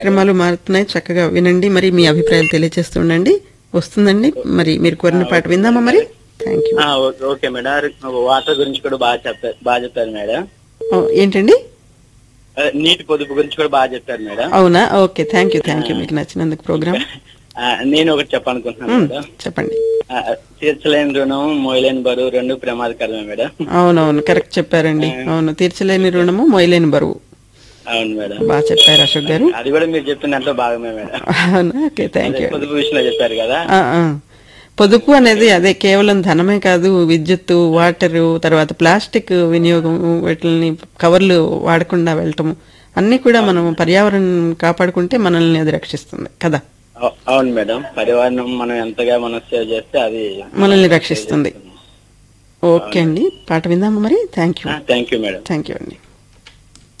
కార్యక్రమాలు మారుతున్నాయి చక్కగా వినండి మరి మీ అభిప్రాయాలు తెలియజేస్తుండండి వస్తుందండి మరి మీరు కోరిన పాట విందామా మరి థ్యాంక్ యూ ఆ, ఓ- ఓకే మేడం వాటర్ గురించి కూడా బాగా చెప్పారు బాగా చెప్పారు మేడం ఓ, ఏంటండి ఆ, నీటి పొదుపు గురించి కూడా బాగా చెప్పారు మేడం అవునా okay thank you thank you మీకు నచ్చినందుకు ప్రోగ్రామ్ ఆ, నేను ఒకటి చెప్పాలనుకుంటున్నాను మేడం చెప్పండి ఆ, తీర్చలేని రుణం మోయలేని బరువు రెండు ప్రమాదకరమే మేడం అవునవును కరెక్ట్ చెప్పారండి అవును తీర్చలేని రుణము మొయలేని బరువు అవును మేడం బాగా చెప్పారు అశోక్ గారు అది కూడా మీరు చెప్పిన దాంట్లో భాగమే మేడం అవునా ఓకే థ్యాంక్ అదే యూ పొదుపు విషయంలో చెప్పారు కదా ఆ, ఆ. పొదుపు అనేది అదే కేవలం ధనమే కాదు విద్యుత్తు వాటరు తర్వాత ప్లాస్టిక్ వినియోగం వీటిని కవర్లు వాడకుండా వెళ్ళటము అన్ని కూడా మనం పర్యావరణం కాపాడుకుంటే మనల్ని అది రక్షిస్తుంది కదా అవు- అవును మేడం పరివారం మనం ఎంతగా మనం సేవ్ చేస్తే అది మనల్ని రక్షిస్తుంది ఓకే అండి పాట విందామా మరి thank you thank you madam thank you అండి